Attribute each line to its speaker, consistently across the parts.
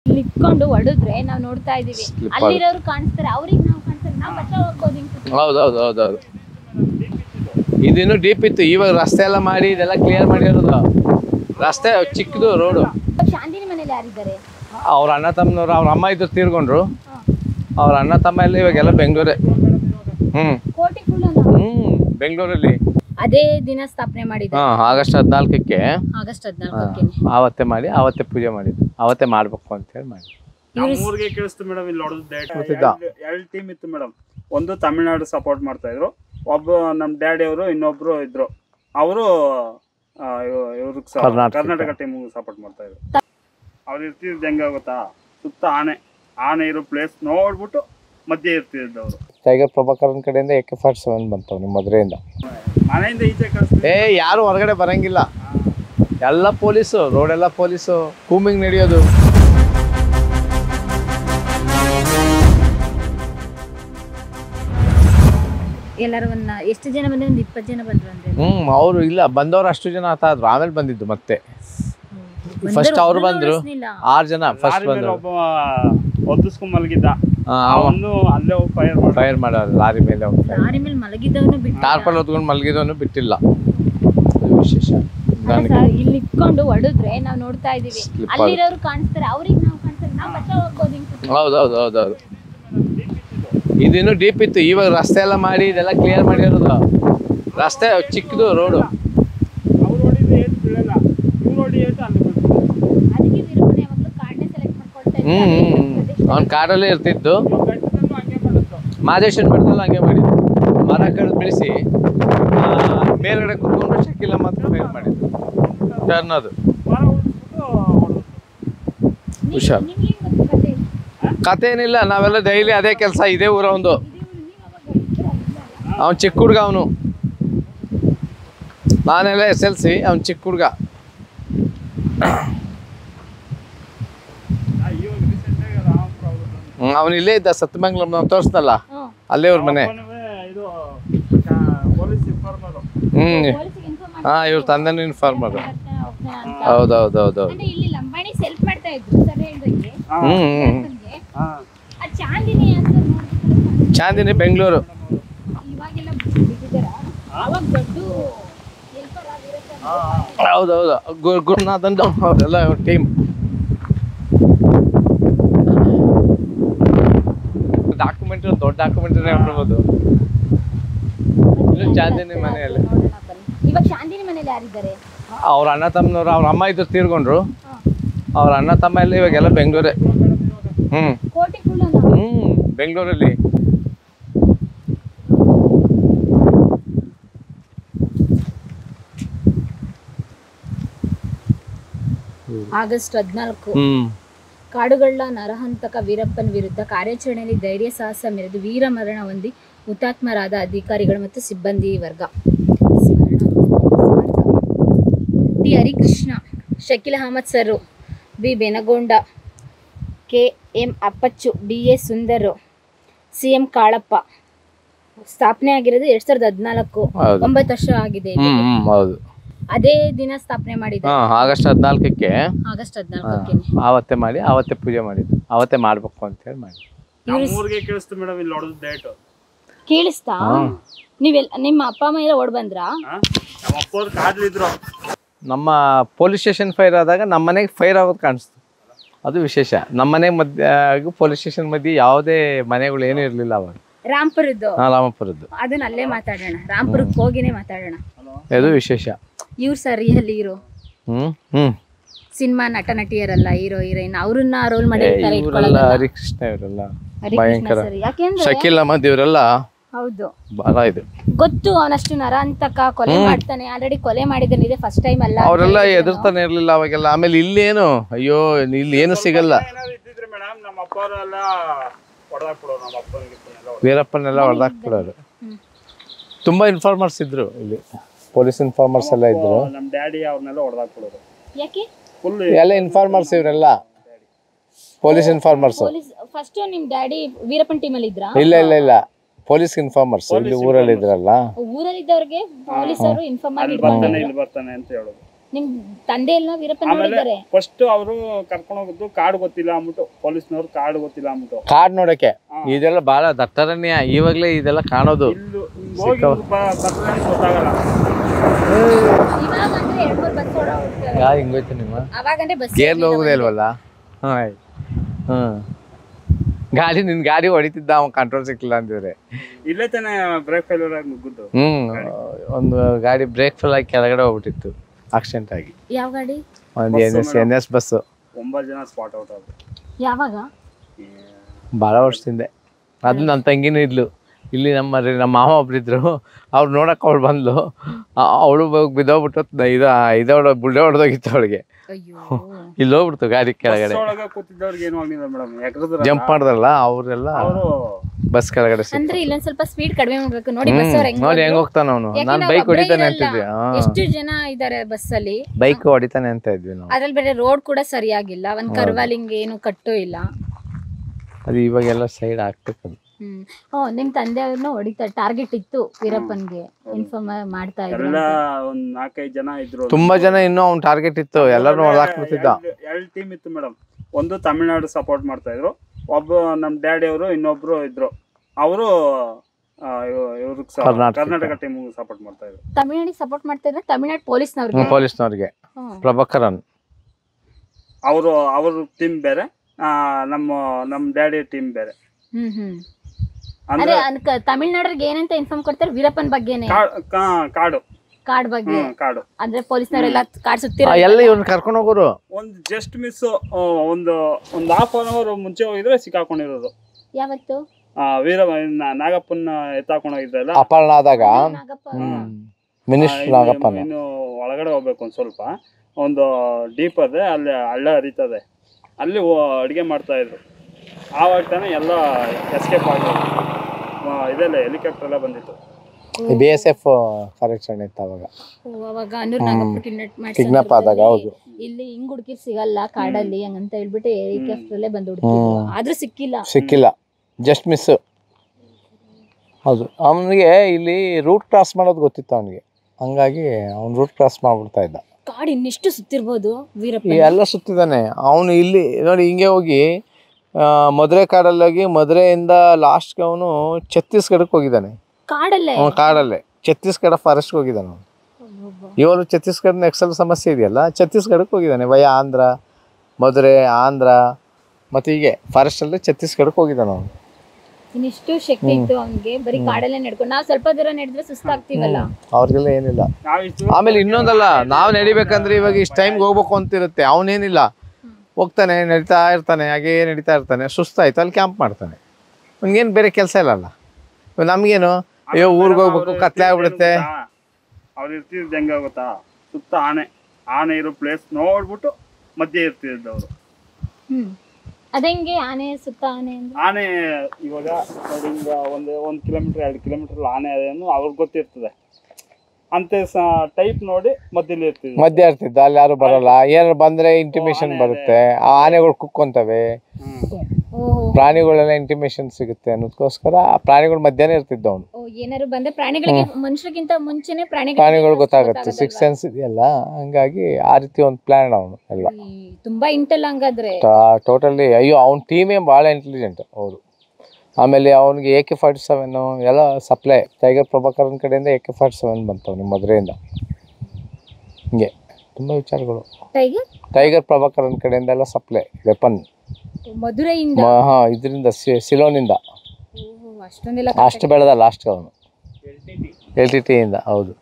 Speaker 1: ಇಲ್ಲಿ ಇಟ್ಕೊಂಡು ಹೊಡೆದ್ರೆ ನಾವ್ ನೋಡ್ತಾ ಇದೀವಿ
Speaker 2: Slip
Speaker 1: ಅಲ್ಲಿರೋರು ಕಾಣಿಸ್ತಾರೆ ಅವ್ರಿಗೆ ನಾವು ಕಾಣಿಸ್ತಾರೆ ನಾವು ಬಚ್ಚ ಹೋಗ್ಬೋದು ಹಿಂಗ್
Speaker 2: ಹೌದು ಹೌದು ಹೌದು ಹೌದು ಇದಿನ್ನು ಡೀಪ್ ಇತ್ತು ಇವಾಗ ರಸ್ತೆ ಎಲ್ಲ ಮಾಡಿ ಇದೆಲ್ಲ ಕ್ಲಿಯರ್ ಮಾಡಿರೋದು ರಸ್ತೆ ಚಿಕ್ಕದು ರೋಡು
Speaker 1: ಶಾಂತಿನಿ ಮನೇಲಿ ಯಾರಿದ್ದಾರೆ
Speaker 2: ಅವ್ರ ಅಣ್ಣ ತಮ್ಮನವ್ರು ಅವ್ರ ಅಮ್ಮ ಇದ್ರು ತೀರ್ಕೊಂಡ್ರು ಅವ್ರ ಅಣ್ಣ ತಮ್ಮ ಎಲ್ಲ ಇವಾಗೆಲ್ಲ ಬೆಂಗಳೂರೇ ಹ್ಮ್
Speaker 1: ಕೋಟೆ
Speaker 2: ಹ್ಮ್ ಬೆಂಗಳೂರಲ್ಲಿ
Speaker 1: ಅದೇ ದಿನ ಸ್ಥಾಪನೆ ಮಾಡಿದ
Speaker 2: ಹಾ ಆಗಸ್ಟ್ ಹದಿನಾಲ್ಕಕ್ಕೆ
Speaker 1: ಆಗಸ್ಟ್ ಹದಿನಾಲ್ಕು
Speaker 2: ಆವತ್ತೇ ಮಾಡಿ ಆವತ್ತೇ ಪೂಜೆ ಮಾಡಿದ್ದು ಆವತ್ತೇ ಮಾಡ್ಬೇಕು ಅಂತ ಹೇಳಿ ಮಾಡಿ
Speaker 3: ಊರಿಗೆ ಕೇಳಿಸ್ತು ಮೇಡಮ್ ಇಲ್ಲಿ ಹೊಡೆದ ಡೇಟ್
Speaker 2: ಗೊತ್ತಿದ್ದ?
Speaker 3: ಎರಡು ಟೀಮ್ ಇತ್ತು ಮೇಡಮ್ ಒಂದು ತಮಿಳ್ನಾಡು ಸಪೋರ್ಟ್ ಮಾಡ್ತಾ ಇದ್ರು ಒಬ್ಬ ನಮ್ಮ ಡ್ಯಾಡಿ ಅವರು ಇನ್ನೊಬ್ರು ಇದ್ರು ಅವರು ಇವ್ರಿಗೆ
Speaker 2: ಕರ್ನಾಟಕ.
Speaker 3: ಕರ್ನಾಟಕ ಟೀಮ್ ಸಪೋರ್ಟ್ ಮಾಡ್ತಾ ಇದ್ರು ಅವ್ರು ಇರ್ತಿದ್ದು ಹೆಂಗ ಗೊತ್ತಾ ಸುತ್ತ ಆನೆ ಆನೆ ಇರೋ ಪ್ಲೇಸ್ ನೋಡ್ಬಿಟ್ಟು ಮಧ್ಯೆ ಇರ್ತಿದ್ದು ಅವರು
Speaker 2: ಟೈಗರ್ ಪ್ರಭಾಕರನ್ ಕಡೆಯಿಂದ ಎ ಕೆ ಫಾರ್ಟಿ ಸೆವೆನ್ ಬಂತವ್ ನಿಮ್ಮ ಮದುವೆಯಿಂದ
Speaker 3: ಮನೆಯಿಂದ ಈಚೆ ಕಳಿಸ್ತೀವಿ
Speaker 2: ಏ ಯಾರು ಹೊರಗಡೆ ಬರಂಗಿಲ್ಲ ಎಲ್ಲ ಪೊಲೀಸು ರೋಡೆಲ್ಲ ಪೊಲೀಸು ಕೂಮಿಂಗ್ ನಡೆಯೋದು
Speaker 1: ಎಲ್ಲರೂ ಒಂದ್ ಎಷ್ಟು ಜನ ಬಂದ್ರೆ ಒಂದ್ ಇಪ್ಪತ್ತು ಜನ ಬಂದ್ರು ಅಂದ್ರೆ
Speaker 2: ಹ್ಮ್ ಅವರು ಇಲ್ಲ ಬಂದವ್ರು ಅಷ್ಟು ಜನ ಆತ ಆದ್ರು ಆಮೇಲೆ ಬಂದಿದ್ದು ಮತ್ತೆ ಫಸ್ಟ್ ಅವ್ರು ಬಂದ್ರು ಆರು ಜನ ಫಸ್ಟ್
Speaker 3: ಲಾರಿ ಮೇಲೆ
Speaker 2: ಬಂದ್ರು
Speaker 3: ಒಬ್ಬ ಒದಿಸ್ಕೊಂಡ್ ಮಲಗಿದ್ದ ಅವನು ಅಲ್ಲೇ ಹೋಗಿ ಫೈರ್ ಮಾಡಿ
Speaker 2: ಫೈರ್ ಮಾಡೋರು ಲಾರಿ ಮೇಲೆ
Speaker 1: ಲಾರಿ ಮೇಲೆ ಮಲಗಿದ್ದವನು ಬಿಟ್ಟು
Speaker 2: ಟಾರ್ಪಲ್ ಹೊತ್ಕೊಂಡು ಮಲಗಿದವನು ಬಿಟ್ಟಿಲ್ಲ ಅದು ವಿಶೇಷ ನನಗೆ
Speaker 1: ಇಲ್ಲಿ ಇಟ್ಕೊಂಡು ಹೊಡೆದ್ರೆ ನಾವ್ ನೋಡ್ತಾ ಇದೀವಿ
Speaker 2: Slip
Speaker 1: ಅಲ್ಲಿರೋರು ಕಾಣಿಸ್ತಾರೆ ಅವ್ರಿಗೆ ನಾವು ಕಾಣಿಸ್ತಾರೆ ನಾವು ಬಚ್ಚ ಹೋಗ್ಬೋದು ಹಿಂಗ್
Speaker 2: ಹೌದು ಹೌದು ಹೌದು ಹೌದು ಇದಿನ್ನು ಡೀಪ್ ಇತ್ತು ಇವಾಗ ರಸ್ತೆ ಎಲ್ಲ ಮಾಡಿ ಇದೆಲ್ಲ ಕ್ಲಿಯರ್ ಮಾಡಿರೋದು ರಸ್ತೆ ಚಿಕ್ಕದು ರೋಡು
Speaker 3: ಅವ್ರು ಹೊಡಿದ ಏಟ್ ಬೀಳಲ್ಲ ಇವ್ರು ಹೊಡಿ ಏಟ್ ಅಲ್ಲಿ ಬೀಳ್ತದೆ.
Speaker 1: ಅದಕ್ಕೆ ವಿರುಮನೆ ಯಾವಾಗ್ಲೂ ಕಾರ್ಡ್ನೇ ಸೆಲೆಕ್ಟ್ ಮಾಡ್ಕೊಳ್ತಾ
Speaker 2: ಹ್ಮ್ ಹ್ಮ್ ಅವ್ನ ಕಾಡಲ್ಲೇ ಇರ್ತಿದ್ದು
Speaker 3: ಇವ್ರು ಗಂಟಲಲ್ಲೂ ಹಂಗೆ ಮಾಡುತ್ತೆ
Speaker 2: ಮಾದೇಶನ್ ಬೆಟ್ಟದಲ್ಲೂ ಹಂಗೆ ಮಾಡಿದ್ದು ಮರ ಕಡ್ದು ಬೆಳೆಸಿ ಆ, ಮೇಲ್ಗಡೆ ಕುತ್ಕೊಂಡು ಶಕಿಲ ಮಾತ್ರ ಫೈರ್ ಮಾಡಿದ್ದು ಟರ್ನ್ ಅದು
Speaker 3: ಮರ ಉಳಿಸ್ಬಿಟ್ಟು ಹೊಡೆದು
Speaker 2: ಹುಷಾರ್
Speaker 1: ನಿಮ್ಗೆ ಹೆಂಗ್ ಗೊತ್ತು ಕತೆ?
Speaker 2: ಕತೆ ಏನಿಲ್ಲ ನಾವೆಲ್ಲ ಡೈಲಿ ಅದೇ ಕೆಲಸ ಇದೇ ಊರ ಒಂದು ಅವನು ಚಿಕ್ಕ ಹುಡ್ಗ ಅವನು ನಾನೆಲ್ಲ ಎಸ್ ಎಲ್ ಸಿ ಅವ್ನು ಚಿಕ್ಕ ಹುಡ್ಗ
Speaker 3: ಇವಾಗ ರೀಸೆಂಟಾಗಿ ರಾಮಪುರ ಅವರು
Speaker 2: ಅವನು ಇಲ್ಲೇ ಇದ್ದ ಸತ್ಯಮಂಗ್ಲಮ್ ನಾವು ತೋರಿಸ್ದಲ್ಲ
Speaker 1: ಹ್ಮ್.
Speaker 2: ಅಲ್ಲೇ ಅವ್ರ ಮನೆ
Speaker 3: ಇದು ಪೊಲೀಸ್ ಇನ್ಫಾರ್ಮರು
Speaker 2: ಹ್ಮ್
Speaker 1: ಪೊಲೀಸಿಗೆ inform
Speaker 2: ಹಾ ಇವ್ರ ತಂದೆನೂ ಇನ್ಫಾರ್ಮರ್
Speaker 1: ಮಾಡ್ತಾ ಹೋಗ್ತಾನೆ ಅಂತ.
Speaker 2: ಹೌದೌದೌದು
Speaker 1: ಅಂದ್ರೆ ಇಲ್ಲಿ ಲಂಬಾಣಿ ಸೆಲ್ಫ್ ಮಾಡ್ತಾ ಇದ್ರು ಸರ್ ಹೇಳ್ದಂಗೆ
Speaker 2: ಹ್ಮ್ ಹ್ಮ್
Speaker 1: ನನ್ಗೆ
Speaker 3: ಹಾಂ
Speaker 1: ಆ ಚಾಂದಿನಿ ಅಂತ ನೋಡ್ಬಿಟ್ಟು
Speaker 2: ಚಾಂದಿನಿ ಬೆಂಗಳೂರು
Speaker 1: ಇವಾಗೆಲ್ಲ ಬಿಟ್ಟಿದ್ದಾರ ಅವಾಗ ದೊಡ್ಡ ಹೆಲ್ಪರ್ ಆಗಿರುತ್ತೆ
Speaker 2: ಹೌದೌದು ಗು ಗುರುನಾಥನ್ ಅವರೆಲ್ಲ ಟೀಮ್ ಡಾಕ್ಯುಮೆಂಟ್ ದೊಡ್ಡ ಡಾಕ್ಯುಮೆಂಟ್ನೇ ಹೇಳ್ಬೋದು ಇದು ಚಾಂದಿನಿ ಮನೆಯಲ್ಲಿ
Speaker 1: ನೋಡೋಣ ಬನ್ನಿ ಇವಾಗ ಶಾಂತಿನಿ ಮನೇಲಿ ಯಾರಿದ್ದಾರೆ
Speaker 2: ಅವ್ರ ಅಣ್ಣ ತಮ್ಮನವ್ರು ಅವ್ರ ಅಮ್ಮ ಇದ್ರು ತೀರ್ಕೊಂಡ್ರು ಅವ್ರ ಅಣ್ಣ ತಮ್ಮ ಎಲ್ಲ ಇವಾಗೆಲ್ಲ ಬೆಂಗಳೂರೇ ಹ್ಮ್
Speaker 1: ಕೋಟೆ ಕುಳ್ಳನ
Speaker 2: ಹ್ಮ್ ಬೆಂಗಳೂರಲ್ಲಿ
Speaker 1: ಆಗಸ್ಟ್ ಹದಿನಾಲ್ಕು
Speaker 2: ಹ್ಮ್
Speaker 1: ಕಾಡುಗಳ ನರಹಂತಕ ವೀರಪ್ಪನ ವಿರುದ್ಧ ಕಾರ್ಯಾಚರಣೆಯಲ್ಲಿ ಧೈರ್ಯ ಸಾಹಸ ಮೆರೆದು ವೀರ ಮರಣ ಹೊಂದಿ ಹುತಾತ್ಮರಾದ ಅಧಿಕಾರಿಗಳು ಮತ್ತು ಸಿಬ್ಬಂದಿ ವರ್ಗ T Harikrishna Shakeel Ahmad sir B Benagonda K M Appachu D A Sundar C M Kalappa ಸ್ಥಾಪನೆ ಆಗಿರೋದು ಎರಡ್ ಸಾವಿರದ ಹದಿನಾಲ್ಕು
Speaker 2: ಹೌದು
Speaker 1: ಒಂಬತ್ತು ವರ್ಷ ಆಗಿದೆ
Speaker 2: ಹ್ಮ್
Speaker 1: ಇಲ್ಲಿಗೆ.
Speaker 2: ಹ್ಮ್ ಹೌದು
Speaker 1: ಅದೇ ದಿನ ಸ್ಥಾಪನೆ ಮಾಡಿದ
Speaker 2: ಹಾ ಆಗಸ್ಟ್ ಹದಿನಾಲ್ಕಕ್ಕೆ
Speaker 1: ಆಗಸ್ಟ್ ಹದಿನಾಲ್ಕಕ್ಕೆ
Speaker 2: ಆವತ್ತೇ ಮಾಡಿ ಆವತ್ತೇ ಪೂಜೆ ಮಾಡಿದ್ದು ಆವತ್ತೇ ಮಾಡ್ಬೇಕು ಅಂತ ಹೇಳಿ ಮಾಡಿ
Speaker 3: ನಮ್ಮ ಊರಿಗೆ ಕೇಳಿಸ್ತು ಮೇಡಮ್ ಇಲ್ಲಿ ಹೊಡೆದ ಡೇಟ್
Speaker 1: ಕೇಳಿಸ್ತಾ ನೀವೆಲ್ಲ ನಿಮ್ಮ ಅಪ್ಪ ಅಮ್ಮ ಎಲ್ಲ ಓಡ್ ಬಂದ್ರಾ
Speaker 3: ನಮ್ಮ ಅಪ್ಪವ್ರು ಕಾಡ್ಲಿದ್ರು
Speaker 2: ನಮ್ಮ ಪೊಲೀಸ್ ಸ್ಟೇಷನ್ ಫೈರ್ ಆದಾಗ ನಮ್ಮ ಮನೆಗೆ ಫೈರ್ ಆಗೋದು ಕಾಣಿಸ್ತು ಅದು ವಿಶೇಷ ನಮ್ಮ ಮನೆ ಮಧ್ಯ ಪೊಲೀಸ್ ಸ್ಟೇಷನ್ ಮಧ್ಯೆ ಯಾವುದೇ ಮನೆಗಳು ಏನೂ ಇರಲಿಲ್ಲ ಅವಾಗ
Speaker 1: ರಾಮ್ಪುರದ್ದು
Speaker 2: ಹಾ, ರಾಮಪುರದ್ದು
Speaker 1: ಅದನ್ನ ಅಲ್ಲೇ ಮಾತಾಡೋಣ ರಾಮ್ಪುರಕ್ಕೆ ಹೋಗಿನೇ ಮಾತಾಡೋಣ
Speaker 2: ಇದು ವಿಶೇಷ
Speaker 1: ಇವ್ರು sir real hero
Speaker 2: hmm hmm
Speaker 1: cinema ನಟ ನಟಿಯರಲ್ಲ ಹೀರೋ ಹೀರೋಯಿನ್ ಅವ್ರನ್ನ ರೋಲ್ ಮಾಡಿ
Speaker 2: ಏ,
Speaker 1: ಈ ತರ
Speaker 2: ಇವರೆಲ್ಲ
Speaker 1: ಇಟ್ಕೊಳ್ಳೋದಲ್ಲ.
Speaker 2: ಹರಿಕೃಷ್ಣ ಇವರೆಲ್ಲ
Speaker 1: ಹರಿಕೃಷ್ಣ
Speaker 2: ಭಯಂಕರ
Speaker 1: ಸರ್ ಯಾಕೆಂದ್ರೆ
Speaker 2: ಶಕೀಲ್ ಅಹಮದ್ ಇವರೆಲ್ಲ
Speaker 1: ಹೌದು
Speaker 2: ಬಹಳ ಇದು
Speaker 1: ಗೊತ್ತು ಅವನಷ್ಟು ನರ ಅಂತಕ ಕೊಲೆ ಮಾಡ್ತಾನೆ ಆಲ್ರೆಡಿ ಕೊಲೆ ಮಾಡಿದ್ದಾನೆ ಇದೆ ಫಸ್ಟ್ ಟೈಮ್ ಅಲ್ಲ
Speaker 2: ಅವರೆಲ್ಲ ಎದುರ್ತಾನೆ ಇರ್ಲಿಲ್ಲ ಅವಾಗೆಲ್ಲ ಆಮೇಲೆ ಇಲ್ಲೇನು ಅಯ್ಯೋ ಇಲ್ಲಿ ಏನು ಸಿಗಲ್ಲ
Speaker 3: ಏನಾದ್ರು ಇದ್ದಿದ್ರೆ ಮೇಡಮ್ ನಮ್ಮ ಅಪ್ಪವರೆಲ್ಲ ಹೊಡೆದಾಕ್ಬಿಡೋರು ನಮ್ಮ ಅಪ್ಪನಿಗೆ ಇಪ್ಪನ್ನೆಲ್ಲ
Speaker 2: ವೀರಪ್ಪನೆಲ್ಲ ಹೊಡೆದಾಕ್ಬಿಡೋರು
Speaker 1: ಹ್ಮ್.
Speaker 2: ತುಂಬಾ ಇನ್ಫಾರ್ಮರ್ಸ್ ಇದ್ರು ಇಲ್ಲಿ ಪೊಲೀಸ್ ಇನ್ಫಾರ್ಮರ್ಸ್ ಎಲ್ಲ ಇದ್ರು
Speaker 3: ನಮ್ಮ ಡ್ಯಾಡಿ ಅವ್ರನ್ನೆಲ್ಲ ಹೊಡೆದಾಕ್ಬಿಡೋರು
Speaker 1: ಯಾಕೆ
Speaker 3: ಫುಲ್
Speaker 2: ಎಲ್ಲ ಇನ್ಫಾರ್ಮರ್ಸ್ ಇವರೆಲ್ಲ ಪೊಲೀಸ್ ಇನ್ಫಾರ್ಮರ್ಸ್
Speaker 1: ಪೊಲೀಸ್ ಫಸ್ಟ್ ನಿಮ್ ಡ್ಯಾಡಿ ವೀರಪ್ಪನ್ ಟೀಮ್ ಅಲ್ಲಿ ಇದ್ರಾ
Speaker 2: ಇಲ್ಲ ಇಲ್ಲ ಇಲ್ಲ ಪೊಲೀಸ್ ಇನ್ಫಾರ್ಮರ್ಸ್ ಇಲ್ಲಿ ಊರಲ್ಲಿ ಇದ್ರಲ್ಲ
Speaker 1: ಊರಲ್ಲಿದ್ದವ್ರಿಗೆ ಪೊಲೀಸರು ಇನ್ಫಾರ್ಮ್ ಆಗಿ
Speaker 3: ಅಲ್ಲಿ ಬರ್ತಾನೆ ಇಲ್ಲಿ ಬರ್ತಾನೆ ಅಂತ ಹೇಳೋದು
Speaker 1: ನಿಮ್ ತಂದೆ ಎಲ್ಲ ವೀರಪ್ಪನ್
Speaker 3: ಆಮೇಲೆ
Speaker 1: ನೋಡಿದ್ದಾರೆ
Speaker 3: ಫಸ್ಟ್ ಅವರು ಕರ್ಕೊಂಡು ಹೋಗಿದ್ದು ಕಾಡು ಗೊತ್ತಿಲ್ಲ ಅಂದ್ಬಿಟ್ಟು ಪೊಲೀಸ್ನವ್ರು ಕಾಡು ಗೊತ್ತಿಲ್ಲ ಅಂದ್ಬಿಟ್ಟು
Speaker 2: ಕಾಡ್ ನೋಡಕ್ಕೆ
Speaker 3: ಹಾ.
Speaker 2: ಇದೆಲ್ಲ ಬಹಳ ದಟ್ಟರಣ್ಯ ಇವಾಗ್ಲೇ ಇದೆಲ್ಲ ಕಾಣೋದು
Speaker 3: ಇಲ್ಲೂ ಹಿಂಗ್ ಹೋಗಿ ಇವ್ರು ಬ- ಬರ್ತಾರೆ ಅಂತ ಗೊತ್ತಾಗಲ್ಲ
Speaker 1: ಇವಾಗ ಅಂದ್ರೆ ಎರಡ್ ಮೂರ್ ಬಸ್ ಓಡಾಡ್ತವೆ
Speaker 2: ಯಾ ಹಿಂಗೋಯ್ತು ನಿಮ್ಮ
Speaker 1: ಅವಾಗಂದ್ರೆ ಬಸ್
Speaker 2: ಗೇರ್ಲ್ ಹೋಗುದೇ ಇಲ್ವಲ್ಲ ಹಾಂ ಹ್ಮ್ ಗಾಡಿ ನಿನ್ ಗಾಡಿ ಹೊಡಿತಿದ್ದ ಅವ ಕಂಟ್ರೋಲ್ ಸಿಕ್ಕಿಲ್ಲ ಅಂತಿದ್ರೆ
Speaker 3: ಇಲ್ಲೇ ತಾನೇ ಬ್ರೇಕ್ ಫೇಲ್ಯೂರ್ ಆಗಿ ನುಗ್ಗುದ್ದು
Speaker 2: ಹ್ಮ್ ಒಂದು ಗಾಡಿ ಬ್ರೇಕ್ ಫೇಲ್ ಆಗಿ ಕೆಳಗಡೆ ಹೋಗ್ಬಿಟ್ಟಿತ್ತು ಆಕ್ಸಿಡೆಂಟ್ ಆಗಿ
Speaker 1: ಯಾವ ಗಾಡಿ
Speaker 2: ಒಂದು
Speaker 3: bus
Speaker 2: N S
Speaker 3: madam.
Speaker 2: N S bus
Speaker 3: ಒಂಬತ್ತು ಜನ ಸ್ಪಾಟ್ ಔಟ್ ಆದ್ರು
Speaker 1: ಯಾವಾಗ
Speaker 2: ಭಾಳ ವರ್ಷದಿಂದ ಅದು ನನ್ನ ತಂಗಿನೂ ಇದ್ಲು ಇಲ್ಲಿ ನಮ್ಮ ರಿ- ನಮ್ಮ ಮಾವ ಒಬ್ರಿದ್ರು ಅವ್ರು ನೋಡಕ್ಕೆ ಅವಳು ಬಂದ್ಲು ಅವಳು ಬಿದ್ದೋಗ್ಬಿಟ್ಟು ಇದು ಇದೊಡ ಬುಲ್ಡೆ ಹೊಡೆದೋಗಿತ್ತು ಅವಳಿಗೆ
Speaker 1: ಅಯ್ಯೋ
Speaker 2: ಇಲ್ಲಿ ಹೋಗ್ಬಿಡ್ತು ಗಾಡಿ ಕೆಳಗಡೆ
Speaker 3: ಬಸ್ ಒಳಗೆ ಕೂತಿದ್ದವ್ರಿಗೆ ಏನು ಆಗಿಲ್ಲ ಮೇಡಮ್ ಯಾಕಂದ್ರೆ
Speaker 2: ಜಂಪ್ ಮಾಡಿದ್ರಲ್ಲ ಅವರೆಲ್ಲ
Speaker 3: ಅವರು
Speaker 2: ಬಸ್ ಕೆಳಗಡೆ ಸಿಕ್ತು
Speaker 1: ಅಂದ್ರೆ ಇಲ್ಲೊಂದ್ ಸ್ವಲ್ಪ ಸ್ಪೀಡ್ ಕಡಿಮೆ ಮಾಡ್ಬೇಕು ನೋಡಿ ಬಸ್
Speaker 2: ಹ್ಮ್
Speaker 1: ಅವ್ರ ಹೆಂಗ್
Speaker 2: ನೋಡಿ ಹೆಂಗ್
Speaker 1: ಹೋದ್ರು.
Speaker 2: ಹೋಗ್ತಾನ ಅವನು
Speaker 1: ಯಾಕೆ
Speaker 2: ನಾನು
Speaker 1: ನಾವು
Speaker 2: ಬೈಕ್
Speaker 1: ಒಬ್ರೇ
Speaker 2: ಹೊಡಿತಾನೆ
Speaker 1: ಇರಲ್ಲ.
Speaker 2: ಅಂತಿದ್ವಿ ಹಾ
Speaker 1: ಎಷ್ಟು ಜನ ಇದಾರೆ ಬಸ್ ಅಲ್ಲಿ
Speaker 2: ಬೈಕ್ ಹೊಡಿತಾನೆ ಅಂತ ಇದ್ವಿ ನಾವು
Speaker 1: ಅದ್ರಲ್ಲಿ ಬೇರೆ ರೋಡ್ ಕೂಡ ಸರಿಯಾಗಿಲ್ಲ ಒಂದ್ ಕರ್ವಾಲಿಂಗ್ ಏನು ಕಟ್ಟು ಇಲ್ಲ
Speaker 2: ಅದು ಇವಾಗೆಲ್ಲ ಸೈಡ್ ಆಗ್ಬೇಕು ಅದು
Speaker 1: ಹ್ಮ್ ಓ ನಿಮ್ ತಂದೆ ಅವ್ರನ್ನ ಹೊಡಿತಾರೆ ಟಾರ್ಗೆಟ್ ಇತ್ತು ವೀರಪ್ಪನ್ಗೆ ಇನ್ಫಾರ್ಮ್ ಮಾಡ್ತಾ ಇದ್ರು
Speaker 3: ಎಲ್ಲ ಒಂದ್ ನಾಲ್ಕೈದು ಜನ ಇದ್ರು
Speaker 2: ತುಂಬಾ ಜನ ಇನ್ನೂ ಅವ್ನ್ ಟಾರ್ಗೆಟ್ ಇತ್ತು ಎಲ್ಲರೂ ಹೊಡೆದಾಕ್ಬಿಡ್ತಿದ್ದ
Speaker 3: ಎರಡು ಟೀಮ್ ಇತ್ತು ಮೇಡಮ್ ಒಂದು ತಮಿಳ್ನಾಡು ಸಪೋರ್ಟ್ ಮಾಡ್ತಾ ಇದ್ರು ಒಬ್ಬ ನಮ್ಮ ಡ್ಯಾಡಿ ಅವರು ಇನ್ನೊಬ್ರು ಇದ್ರು ಅವರು ಇವ್ರಿಗೆ
Speaker 2: ಕರ್ನಾಟಕ.
Speaker 3: ಕರ್ನಾಟಕ ಟೀಮ್ ಸಪೋರ್ಟ್ ಮಾಡ್ತಾ ಇದ್ರು
Speaker 1: ತಮಿಳ್ನಾಡಿಗೆ ಸಪೋರ್ಟ್ ಮಾಡ್ತಾ ಇದ್ರೆ ತಮಿಳ್ನಾಡು ಪೊಲೀಸ್ನವ್ರಿಗೆ
Speaker 2: ಪೊಲೀಸ್ನವ್ರಿಗೆ
Speaker 1: ಹ್ಮ್.
Speaker 2: ಪ್ರಭಾಕರನ್
Speaker 3: ಅವರು ಅವ್ರ ಟೀಮ್ ಬೇರೆ ಆ, ನಮ್ಮ ನಮ್ಮ ಡ್ಯಾಡಿ ಟೀಮ್ ಬೇರೆ
Speaker 1: ಹ್ಮ್ ಹ್ಮ್
Speaker 3: ಅಂದ್ರೆ
Speaker 1: ಅದೇ ಅನ್ಕ ತಮಿಳ್ನಾಡ್ರಿಗೆ ಏನಂತ ಇನ್ಫಾರ್ಮ್ ಕೊಡ್ತಾರೆ ವೀರಪ್ಪನ್ ಬಗ್ಗೆನೆ
Speaker 3: ಕಾ- ಕಾ- ಕಾಡು
Speaker 1: ಕಾರ್ಡ್ ಬಗ್ಗೆ
Speaker 3: ಹ್ಮ್ ಕಾಡು
Speaker 1: ಅಂದ್ರೆ ಪೊಲೀಸ್ನವರೆಲ್ಲ ಕಾರ್ಡ್ ಸುತ್ತಿರ
Speaker 2: ಎಲ್ಲ ಇವ್ನ ಕರ್ಕೊಂಡು ಹೋಗೋರು
Speaker 3: ಒಂದು ಜಸ್ಟ್ ಮಿಸ್ ಒಂದು ಒಂದು ಹಾಫ್ ಅನ್ ಅವರ್ ಮುಂಚೆ ಹೋಗಿದ್ರೆ ಸಿಕ್ಕಾಕೊಂಡಿರೋದು
Speaker 1: ಯಾವತ್ತು
Speaker 3: ಆ, ವೀರ ನಾ- ನಾಗಪ್ಪನ ಎತ್ತಾಕೊಂಡು ಹೋಗಿದ್ರಲ್ಲ
Speaker 2: ಅಪಹರಣ ಆದಾಗ
Speaker 1: ನಾಗಪ್ಪ
Speaker 2: ಮಿನಿಸ್ಟರ್
Speaker 3: ಇನ್ನು-
Speaker 2: ನಾಗಪ್ಪನ
Speaker 3: ಇನ್ನು ಒಳಗಡೆ ಹೋಗ್ಬೇಕು ಒಂದು ಸ್ವಲ್ಪ ಒಂದು ಡೀಪ್ ಅದೇ ಅಲ್ಲಿ ಹಳ್ಳ ಹರಿತದೆ ಅಲ್ಲಿ ಅಡುಗೆ ಮಾಡ್ತಾ ಇದ್ರು ಆವಾಗ ತಾನೇ ಎಲ್ಲ ಎಸ್ಕೇಪ್ ಆಗೋದು ಆ, ಇದೆಲ್ಲ ಹೆಲಿಕಾಪ್ಟರ್ ಎಲ್ಲ ಬಂದಿತ್ತು
Speaker 2: ಬಿ ಎಸ್ ಎಫ್ ಕಾರ್ಯಾಚರಣೆ ಇತ್ತು ಅವಾಗ
Speaker 1: ಓ, ಅವಾಗ ಅನ್ನೂರ್ ನಾಗಪ್ಪ ಕಿಡ್ನಾಪ್ ಮಾಡಿ
Speaker 2: ಕಿಡ್ನಾಪ್ ಆದಾಗ ಹೌದು
Speaker 1: ಇಲ್ಲಿ ಹಿಂಗ್ ಹುಡುಕಿರ್ ಸಿಗಲ್ಲ ಕಾಡಲ್ಲಿ ಹಂಗಂತ ಹೇಳ್ಬಿಟ್ಟು ಏರಿಕೆಫ್ರಲ್ಲೇ ಬಂದು ಹುಡುಕಿದ್ರು ಆದ್ರೂ ಸಿಕ್ಕಿಲ್ಲ
Speaker 2: ಸಿಕ್ಕಿಲ್ಲ ಜಸ್ಟ್ ಮಿಸ್ ಹೌದು ಅವನಿಗೆ ಇಲ್ಲಿ ರೂಟ್ ಕ್ರಾಸ್ ಮಾಡೋದು ಗೊತ್ತಿತ್ತು ಅವನಿಗೆ ಹಂಗಾಗಿ ಅವ್ನು ರೂಟ್ ಕ್ರಾಸ್ ಮಾಡ್ಬಿಡ್ತಾ ಇದ್ದ
Speaker 1: ಕಾಡ್ ಇನ್ನೆಷ್ಟು ಸುತ್ತಿರ್ಬೋದು ವೀರಪ್ಪ
Speaker 2: ಈ ಎಲ್ಲ ಸುತ್ತಿದ್ದಾನೆ ಅವನು ಇಲ್ಲಿ ನೋಡಿ ಹಿಂಗೆ ಹೋಗಿ ಆ, ಮಧುರೆ ಕಾಡಲ್ಲಿ ಹೋಗಿ ಮಧುರೆಯಿಂದ ಲಾಸ್ಟ್ಗೆ ಅವನು ಛತ್ತೀಸ್ಗಢಕ್ಕೆ ಹೋಗಿದ್ದಾನೆ
Speaker 1: ಕಾಡಲ್ಲೇ
Speaker 2: ಅವನು ಕಾಡಲ್ಲೇ ಛತ್ತೀಸ್ಗಢ ಫಾರೆಸ್ಟ್ಗೆ ಹೋಗಿದ್ದಾನೆ ಅವನು ಇವರು ಛತ್ತೀಸ್ಗಢ ನಕ್ಸಲ್ ಸಮಸ್ಯೆ ಇದೆಯಲ್ಲ ಛತ್ತೀಸ್ಗಢಕ್ಕೆ ಹೋಗಿದ್ದಾನೆ ವಯ ಆಂಧ್ರ ಮಧುರೆ ಆಂಧ್ರ ಮತ್ತು ಹೀಗೆ ಫಾರೆಸ್ಟಲ್ಲಿ ಛತ್ತೀಸ್ಗಢಕ್ಕೆ ಹೋಗಿದ್ದಾನೆ ಅವನು
Speaker 1: ಇನ್ನೆಷ್ಟು ಶಕ್ತಿ ಇತ್ತು ಅವ್ನಿಗೆ ಬರೀ ಕಾಡಲ್ಲೇ ನಡ್ಕೊಂಡು ನಾವ್ ಸ್ವಲ್ಪ ದೂರ ನಡೆದ್ರೆ ಸುಸ್ತಾಗ್ತೀವಲ್ಲ
Speaker 2: ಅವ್ರಿಗೆಲ್ಲ ಏನಿಲ್ಲ
Speaker 3: ನಾವಿಷ್ಟು
Speaker 2: ಆಮೇಲೆ ಇನ್ನೊಂದಲ್ಲ ನಾವು ನಡಿಬೇಕಂದ್ರೆ ಇವಾಗ ಇಷ್ಟು ಟೈಮ್ಗೆ ಹೋಗ್ಬೇಕು ಅಂತಿರುತ್ತೆ ಅವನೇನಿಲ್ಲ ಹೋಗ್ತಾನೆ ನಡೀತಾ ಇರ್ತಾನೆ ಹಾಗೇ ನಡೀತಾ ಇರ್ತಾನೆ ಸುಸ್ತಾಯ್ತು ಅಲ್ಲಿ ಕ್ಯಾಂಪ್ ಮಾಡ್ತಾನೆ ಹಂಗೇನು ಬೇರೆ ಕೆಲಸ ಇಲ್ಲಲ್ಲ ಇವಾಗ ನಮಗೇನು ಅಯ್ಯೋ ಊರಿಗೆ ಹೋಗ್ಬೇಕು ಕತ್ಲೆ ಆಗ್ಬಿಡುತ್ತೆ
Speaker 3: ಅವ್ರು ಇರ್ತಿದ್ದು ಹೆಂಗ ಗೊತ್ತಾ ಸುತ್ತ ಆನೆ ಆನೆ ಇರೋ ಪ್ಲೇಸ್ ನೋಡ್ಬಿಟ್ಟು ಮಧ್ಯೆ ಇರ್ತಿದ್ದು ಅವರು
Speaker 1: ಹ್ಮ್ ಅದಂಗೆ ಆನೆ ಸುತ್ತ ಆನೆ ಅಂದ್ರೆ
Speaker 3: ಆನೆ ಇವಾಗ ನೋಡಿ ಹಿಂಗ ಒಂದು ಒಂದು ಕಿಲೋಮೀಟರ್ ಎರಡು ಕಿಲೋಮೀಟರ್ ಆನೆ ಅದೇನು ಅವ್ರಿಗೆ ಗೊತ್ತಿರ್ತದೆ ಅಂತ ಟೈಪ್ ನೋಡಿ ಮಧ್ಯದಲ್ಲಿ ಇರ್ತಿದ್ವಿ
Speaker 2: ಮಧ್ಯ ಇರ್ತಿದ್ದ ಅಲ್ಲಿ ಯಾರು ಬರಲ್ಲ ಏನಾರು ಬಂದ್ರೆ ಇಂಟಿಮೇಷನ್ ಬರುತ್ತೆ ಆ ಆನೆಗಳು ಕುಕ್ಕೊಂತವೆ
Speaker 1: ಓಹೋ
Speaker 2: ಪ್ರಾಣಿಗಳೆಲ್ಲ ಇಂಟಿಮೇಷನ್ ಸಿಗುತ್ತೆ ಅನ್ನೋದಕ್ಕೋಸ್ಕರ ಆ ಪ್ರಾಣಿಗಳು ಮಧ್ಯಾಹ್ನ ಇರ್ತಿದ್ದ ಅವನು
Speaker 1: ಓ ಏನಾದ್ರು ಬಂದ್ರೆ ಪ್ರಾಣಿಗಳಿಗೆ ಮನುಷ್ಯರಿಗಿಂತ ಮುಂಚೆನೆ
Speaker 2: ಪ್ರಾಣಿಗಳು ಗೊತ್ತಾಗುತ್ತೆ ಸಿಕ್ಸ್ ಸೆನ್ಸ್ ಇದೆಯಲ್ಲ ಹಂಗಾಗಿ ಆ ರೀತಿ ಒಂದು ಪ್ಲಾನ್ ಅವನು ಎಲ್ಲ
Speaker 1: ತುಂಬಾ ಇಂಟಲ್ ಹಂಗಾದ್ರೆ
Speaker 2: ಟೋಟಲಿ ಅಯ್ಯೋ ಅವ್ನ ಟೀಮೇ ಭಾಳ ಇಂಟೆಲಿಜೆಂಟ್ ಅವರು ಆಮೇಲೆ ಅವನಿಗೆ ಎ ಕೆ ಫಾರ್ಟಿ ಸೆವೆನ್ ಎಲ್ಲ ಸಪ್ಲೈ ಟೈಗರ್ ಪ್ರಭಾಕರನ್ ಕಡೆಯಿಂದ ಎ ಕೆ ಫಾರ್ಟಿ ಸೆವೆನ್ ಬಂತು ಅವನಿಗೆ ಮದುರೆಯಿಂದ ಹಿಂಗೆ ತುಂಬ ವಿಚಾರಗಳು
Speaker 1: ಟೈಗರ್
Speaker 2: ಟೈಗರ್ ಪ್ರಭಾಕರನ್ ಕಡೆಯಿಂದ ಎಲ್ಲ ಸಪ್ಲೈ ವೆಪನ್
Speaker 1: ಮಧುರೆಯಿಂದ
Speaker 2: ಹಾಂ ಇದರಿಂದ ಸಿಲೋನಿಂದ
Speaker 1: ಓಹೋ, ಅಷ್ಟೊಂದೆಲ್ಲ
Speaker 2: ಅಷ್ಟು ಬೆಳೆದ ಲಾಸ್ಟ್ಗೆ ಅವನು ಎಲ್ ಟಿ ಟಿಯಿಂದ ಹೌದು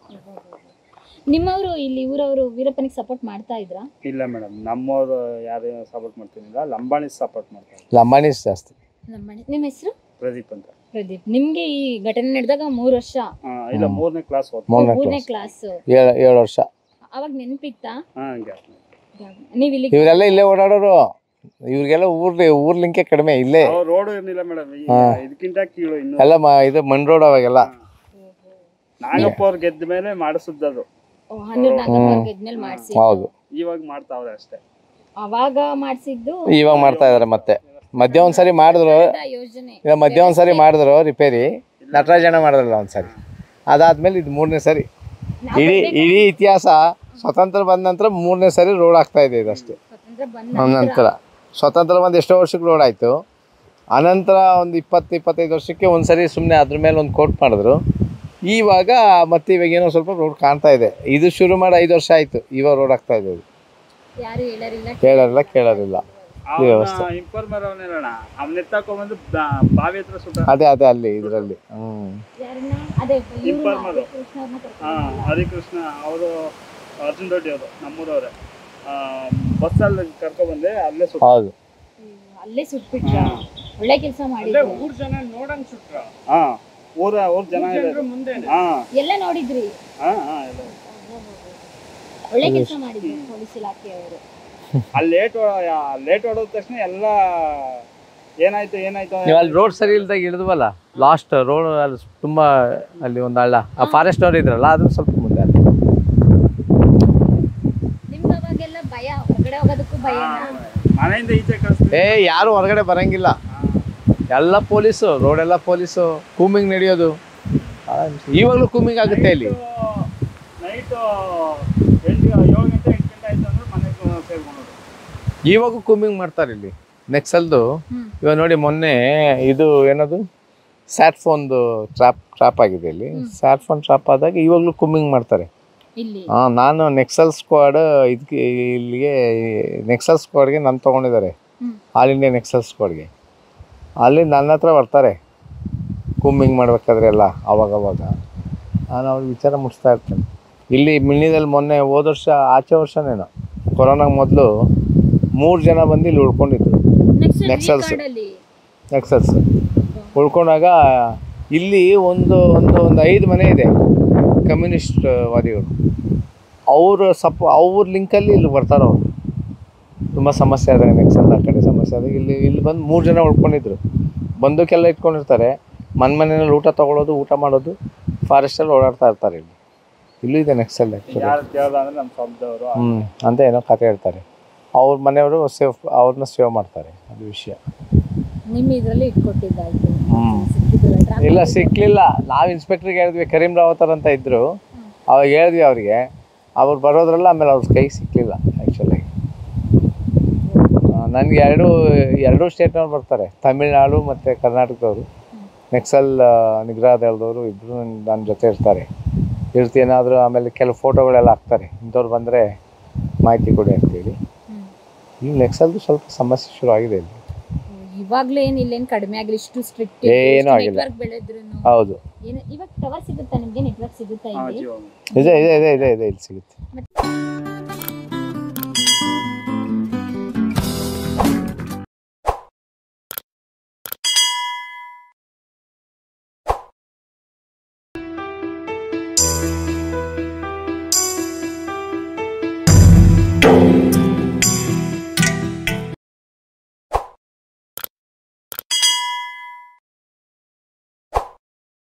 Speaker 1: ನಿಮ್ಮವರು ಇಲ್ಲಿ ಊರವರು ವೀರಪ್ಪನಿಗೆ ಸಪೋರ್ಟ್ ಮಾಡ್ತಾ ಇದ್ರಾ
Speaker 3: ಇಲ್ಲ ಮೇಡಮ್ ನಮ್ಮವ್ರು ಯಾರು ಸಪೋರ್ಟ್ ಮಾಡ್ತಿರ್ಲಿಲ್ಲ ಲಂಬಾಣಿ ಸಪೋರ್ಟ್ ಮಾಡ್ತಾರೆ
Speaker 2: ಲಂಬಾಣೀಸ್ ಜಾಸ್ತಿ
Speaker 1: ನಮ್ಮ ನಿಮ್ಮ ಹೆಸರು
Speaker 3: ಪ್ರದೀಪ್ ಅಂತ
Speaker 1: ಪ್ರದೀಪ್ ನಿಮ್ಗೆ ಈ ಘಟನೆ ನಡೆದಾಗ ಮೂರು ವರ್ಷ
Speaker 3: ಆ, ಇಲ್ಲ ಮೂರನೇ ಕ್ಲಾಸ್ ಓದ್ತಾ
Speaker 2: ಮೂರನೇ
Speaker 1: ಮೂರನೇ
Speaker 2: ಕ್ಲಾಸ್
Speaker 1: ಕ್ಲಾಸ್
Speaker 2: ಏಳು ಏಳು ವರ್ಷ
Speaker 1: ಅವಾಗ ನೆನ್ಪಿತ್ತಾ
Speaker 3: ಹಾ ಹಂಗೆ
Speaker 1: ನೀವ್ ಇಲ್ಲಿ
Speaker 2: ಇವರೆಲ್ಲ ಇಲ್ಲೇ ಓಡಾಡೋರು ಇವ್ರಿಗೆಲ್ಲ ಊರ್ ಊರ್ ಲಿಂಕೆ ಕಡಿಮೆ ಇಲ್ಲೇ
Speaker 3: ಅವ್ರ ರೋಡ್ ಇರ್ಲಿಲ್ಲ ಮೇಡಮ್ ಇದಕ್ಕಿಂತ ಕೀಳು ಇನ್ನು
Speaker 2: ಎಲ್ಲ ಮ ಇದು ಮಣ್ ರೋಡ್ ಅವಾಗೆಲ್ಲ
Speaker 3: ನಾಗಪ್ಪ ಅವ್ರು ಗೆದ್ದ ಮೇಲೆ ಮಾಡಿಸಿದ್ದದು
Speaker 1: ಹನ್ನೂರ್ ನಾಗಪ್ಪ ಗೆದ್ಮೇಲೆ ಮಾಡ್ಸಿ
Speaker 2: ಹೌದು
Speaker 3: ಇವಾಗ ಮಾಡ್ತಾವ್ರೆ ಅಷ್ಟೇ
Speaker 1: ಅವಾಗ ಮಾಡ್ಸಿದ್ದು
Speaker 2: ಇವಾಗ ಮಾಡ್ತಾ ಇದಾರೆ ಮತ್ತೆ ಮಧ್ಯ ಒಂದ್ಸರಿ ಮಾಡಿದ್ರು
Speaker 1: ಅದ ಯೋಜನೆ
Speaker 2: ಇಲ್ಲ ಮಧ್ಯ ಒಂದ್ಸರಿ ಮಾಡಿದ್ರು ರಿಪೇರಿ ನಟರಾಜಣ್ಣ ಮಾಡಿದ್ರಲ್ಲ ಒಂದ್ಸರಿ ಅದಾದ್ಮೇಲೆ ಇದು ಮೂರನೇ ಸರಿ ಇಡೀ ಇಡೀ ಇತಿಹಾಸ ಸ್ವತಂತ್ರ ಬಂದ ನಂತರ ಮೂರನೇ ಸರಿ ರೋಡ್ ಆಗ್ತಾ ಇದೆ ಇದಷ್ಟೇ
Speaker 1: ಸ್ವತಂತ್ರ ಬಂದ
Speaker 2: ನಂತರ ಸ್ವತಂತ್ರ ಬಂದು ಎಷ್ಟೋ ವರ್ಷಕ್ಕೆ ರೋಡ್ ಆಯಿತು ಅನಂತರ ಒಂದು ಇಪ್ಪತ್ತು ಇಪ್ಪತ್ತೈದು ವರ್ಷಕ್ಕೆ ಒಂದು ಸರಿ ಸುಮ್ಮನೆ ಅದ್ರ ಮೇಲೆ ಒಂದು ಕೋಟ್ ಮಾಡಿದ್ರು ಇವಾಗ ಮತ್ತೆ ಇವಾಗ ಏನೋ ಸ್ವಲ್ಪ ರೋಡ್ ಕಾಣ್ತಾ ಇದೆ ಇದು ಶುರು ಮಾಡಿ ಐದು ವರ್ಷ ಆಯಿತು ಇವಾಗ ರೋಡ್ ಆಗ್ತಾ ಇದೆ ಇದು
Speaker 1: ಯಾರು ಹೇಳರಿಲ್ಲ
Speaker 2: ಕೇಳೋರಿಲ್ಲ ಕೇಳೋರಿಲ್ಲ ವ್ಯವಸ್ಥೆ.
Speaker 3: ಇನ್ಫಾರ್ಮರ್ ಅವನೇನಣ್ಣ ಅವ್ನ ಎತ್ತಾಕೊಂಡ್ಬಂದು ಬಾವಿ ಹತ್ರ ಸುತ್ತ
Speaker 2: ಅದೇ ಅದೇ ಅಲ್ಲಿ ಇದರಲ್ಲಿ ಹ್ಞೂ
Speaker 1: ಯಾರನ್ನ ಅದೇ ಇವ್ರು
Speaker 3: ಇನ್ಫಾರ್ಮರ್
Speaker 1: ಕೃಷ್ಣವ್ರನ್ನ ಕರ್ಕೊಂಡು
Speaker 3: ಹಾ ಹರಿಕೃಷ್ಣ ಅವರು ಅರ್ಜುನ್ ರೆಡ್ಡಿ ಅವರು ನಮ್ಮೂರವ್ರೆ ಬಸ್ಸಲ್ಲಿ ಕರ್ಕೊಬಂದೆ ಅಲ್ಲೇ ಸುತ್ತ
Speaker 2: ಹೌದು
Speaker 1: ಹ್ಮ್, ಅಲ್ಲೇ ಸುಟ್ಬಿಟ್ರ ಒಳ್ಳೆ ಕೆಲಸ ಮಾಡಿದ್ರು
Speaker 4: ಊರ್ ಜನ ನೋಡಂಗ್ ಸುಟ್ರ
Speaker 3: ಹಾ ಊರ ಊರ್ ಜನ ಇದೆ
Speaker 4: ಮುಂದೆ
Speaker 3: ಹಾ
Speaker 1: ಎಲ್ಲ ನೋಡಿದ್ರಿ
Speaker 3: ಹಾ ಹಾ ಎಲ್ಲ.
Speaker 1: ಒಳ್ಳೆ ಕೆಲಸ ಮಾಡಿದ್ರು ಪೊಲೀಸ್ ಇಲಾಖೆಯವರು
Speaker 3: ಅಲ್ಲಿ ಲೇಟ್ ಲೇಟ್ ಹೊಡೋದ ತಕ್ಷಣ ಎಲ್ಲ ಏನಾಯ್ತು ಏನಾಯ್ತು
Speaker 2: ನೀವು ಅಲ್ಲಿ ರೋಡ್ ಸರಿ ಇಲ್ದಾಗ ಇಳಿದ್ವಲ್ಲ ಲಾಸ್ಟ್ ರೋಡ್ ಅಲ್ಲಿ ತುಂಬ ಅಲ್ಲಿ ಒಂದು ಹಳ್ಳ ಆ ಫಾರೆಸ್ಟ್ ಅವ್ರು ಇದ್ರಲ್ಲ ಅದು ಸ್ವಲ್ಪ ಮುಂದೆ ಅಲ್ಲಿ
Speaker 1: ನಿಮ್ಗೆ ಅವಾಗೆಲ್ಲ ಭಯ ಹೊರಗಡೆ ಹೋಗೋದಕ್ಕೂ ಭಯ
Speaker 3: ಮನೆಯಿಂದ ಈಚೆ ಕಳಿಸ್ತೀವಿ
Speaker 2: ಏ ಯಾರು ಹೊರಗಡೆ ಬರಂಗಿಲ್ಲ ಎಲ್ಲ ಪೊಲೀಸು ರೋಡೆಲ್ಲ ಪೊಲೀಸು ಕೂಮಿಂಗ್ ನಡೆಯೋದು ಇವಾಗಲೂ ಕೂಮಿಂಗ್ ಆಗುತ್ತೆ ಇಲ್ಲಿ
Speaker 3: ನೈಟ್ ಎಂಟು ಏಳು ಗಂಟೆ ಎಂಟು ಗಂಟೆ ಆಯ್ತು ಅಂದ್ರೆ ಮನೆಗೆ ಸೇರ್ಕೊಂಡು
Speaker 2: ಇವಾಗೂ ಕೂಮಿಂಗ್ ಮಾಡ್ತಾರೆ ಇಲ್ಲಿ ನೆಕ್ಸಲ್ದು
Speaker 1: ಹ್ಮ್.
Speaker 2: ಇವಾಗ ನೋಡಿ ಮೊನ್ನೆ ಇದು ಏನದು ಸ್ಯಾಟ್ ಫೋನ್ದು ಟ್ರಾಪ್ ಟ್ರಾಪ್ ಆಗಿದೆ ಇಲ್ಲಿ ಸ್ಯಾಟ್ ಫೋನ್ ಟ್ರಾಪ್ ಆದಾಗ ಇವಾಗಲೂ ಕೂಮಿಂಗ್ ಮಾಡ್ತಾರೆ
Speaker 1: ಇಲ್ಲಿ
Speaker 2: ಹಾಂ ನಾನು ನೆಕ್ಸಲ್ ಸ್ಕ್ವಾಡ್ ಇದಕ್ಕೆ ಇಲ್ಲಿಗೆ ನೆಕ್ಸಲ್ ಸ್ಕ್ವಾಡ್ಗೆ ನಾನು ತೊಗೊಂಡಿದ್ದಾರೆ
Speaker 1: ಹ್ಮ್.
Speaker 2: ಆಲ್ ಇಂಡಿಯಾ ನೆಕ್ಸಲ್ ಸ್ಕ್ವಾಡ್ಗೆ ಅಲ್ಲಿ ನನ್ನ ಹತ್ರ ಬರ್ತಾರೆ ಕೂಮಿಂಗ್ ಮಾಡ್ಬೇಕಾದ್ರೆ ಎಲ್ಲ ಅವಾಗ ಅವಾಗ ನಾನು ಅವ್ರಿಗೆ ವಿಚಾರ ಮುಟ್ಟಿಸ್ತಾ ಇರ್ತೇನೆ ಇಲ್ಲಿ ಮಿಣ್ಣಿದಲ್ಲಿ ಮೊನ್ನೆ ಹೋದ ವರ್ಷ ಆಚೆ ವರ್ಷನೇನೋ ಕೊರೋನಾಗ ಮೊದಲು ಮೂರು ಜನ ಬಂದು ಇಲ್ಲಿ ಉಳ್ಕೊಂಡಿದ್ರು
Speaker 1: ನೆಕ್ಸ್ಟ್
Speaker 2: Nexals.
Speaker 1: ಕಾಡಲ್ಲಿ
Speaker 2: ನೆಕ್ಸಲ್ಸ್ ಉಳ್ಕೊಂಡಾಗ ಇಲ್ಲಿ ಒಂದು ಒಂದು ಒಂದು ಐದು ಮನೆ ಇದೆ ಕಮ್ಯುನಿಸ್ಟ್ ವಾದಿಗಳು ಅವರು ಸಪ್ ಅವ್ರ ಲಿಂಕಲ್ಲಿ ಇಲ್ಲಿ ಬರ್ತಾರೆ ಅವರು ತುಂಬ ಸಮಸ್ಯೆ ಆದಾಗ ನೆಕ್ಸಲ್ ಆ ಕಡೆ ಸಮಸ್ಯೆ ಆದಾಗ ಇಲ್ಲಿ ಇಲ್ಲಿ ಬಂದು ಮೂರು ಜನ ಉಳ್ಕೊಂಡಿದ್ರು ಬಂದಕ್ಕೆಲ್ಲ ಇಟ್ಕೊಂಡಿರ್ತಾರೆ ಮನೆ ಮನೆಯಲ್ಲಿ ಊಟ ತೊಗೊಳೋದು ಊಟ ಮಾಡೋದು ಫಾರೆಸ್ಟಲ್ಲಿ ಓಡಾಡ್ತಾ ಇರ್ತಾರೆ ಇಲ್ಲಿ ಇಲ್ಲೂ ಇದೆ ನೆಕ್ಸಲ್ ಆ್ಯಕ್ಚುಲಿ
Speaker 3: ಯಾರು ಕೇಳ್ದ ಅಂದ್ರೆ ನಮ್ಮ ಸ್ವಂತದವರು
Speaker 2: ಹ್ಞೂ ಅಂತ ಏನೋ ಕತೆ ಹೇಳ್ತಾರೆ ಅವ್ರ ಮನೆಯವರು ಸೇವ್ ಅವ್ರನ್ನ ಸೇವ್ ಮಾಡ್ತಾರೆ ಅದು ವಿಷಯ
Speaker 1: ನಿಮ್ಮ ಇದ್ರಲ್ಲಿ ಇಟ್ಕೊಟ್ಟಿದ್ದಾಯ್ತು
Speaker 2: ಹ್ಮ್.
Speaker 1: ಸಿಕ್ಕಿದ್ರಲ್ಲ trap
Speaker 2: ಇಲ್ಲ ಸಿಕ್ಲಿಲ್ಲ ನಾವು ಇನ್ಸ್ಪೆಕ್ಟ್ರಿಗೆ ಹೇಳಿದ್ವಿ ಕರೀಂ ರಾವತರ್ ಅಂತ ಇದ್ದರು ಅವಾಗ ಹೇಳಿದ್ವಿ ಅವ್ರಿಗೆ ಅವ್ರು ಬರೋದ್ರಲ್ಲ ಆಮೇಲೆ ಅವ್ರ ಕೈ ಸಿಕ್ಕಲಿಲ್ಲ ಆ್ಯಕ್ಚುಲಿ ನನಗೆ ಎರಡು ಎರಡೂ ಸ್ಟೇಟ್ನವ್ರು ಬರ್ತಾರೆ ತಮಿಳ್ನಾಡು ಮತ್ತು ಕರ್ನಾಟಕದವರು ನೆಕ್ಸಲ್ ನಿಗ್ರಹ ದಳದವರು ಇಬ್ಬರು ನನ್ನ ಜೊತೆ ಇರ್ತಾರೆ ಇರ್ತಿ ಏನಾದರೂ ಆಮೇಲೆ ಕೆಲವು ಫೋಟೋಗಳೆಲ್ಲ ಹಾಕ್ತಾರೆ ಇಂಥವ್ರು ಬಂದರೆ ಮಾಹಿತಿ ಕೊಡಿ ಅಂತೇಳಿ
Speaker 1: ಹ್ಮ್.
Speaker 2: ಇಲ್ಲಿ ನೆಕ್ಸಲ್ದು ಸ್ವಲ್ಪ ಸಮಸ್ಯೆ ಶುರು ಆಗಿದೆ ಇಲ್ಲಿ
Speaker 1: ಇವಾಗ್ಲೂ ಏನ್ ಇಲ್ಲೇನ್ ಕಡಿಮೆ ಆಗಿಲ್ಲ ಇಷ್ಟು ಸ್ಟ್ರಿಕ್ಟ್
Speaker 2: ಏನೂ ಆಗಿಲ್ಲ.
Speaker 1: ನೆಟ್ವರ್ಕ್ ಬೆಳೆದ್ರು
Speaker 2: ಹೌದು
Speaker 1: ಏನು ಇವಾಗ ಟವರ್ ಸಿಗುತ್ತಾ ನಿಮ್ಗೆ ನೆಟ್ವರ್ಕ್ ಸಿಗುತ್ತಾ
Speaker 3: ಹಾ
Speaker 1: ಇಲ್ಲಿ
Speaker 3: ಜಿಯೋ
Speaker 2: ಇದೆ ಇದೆ ಇದೆ ಇದೆ ಇದೆ ಇಲ್ಲಿ ಸಿಗುತ್ತೆ
Speaker 1: ಮತ್ತೆ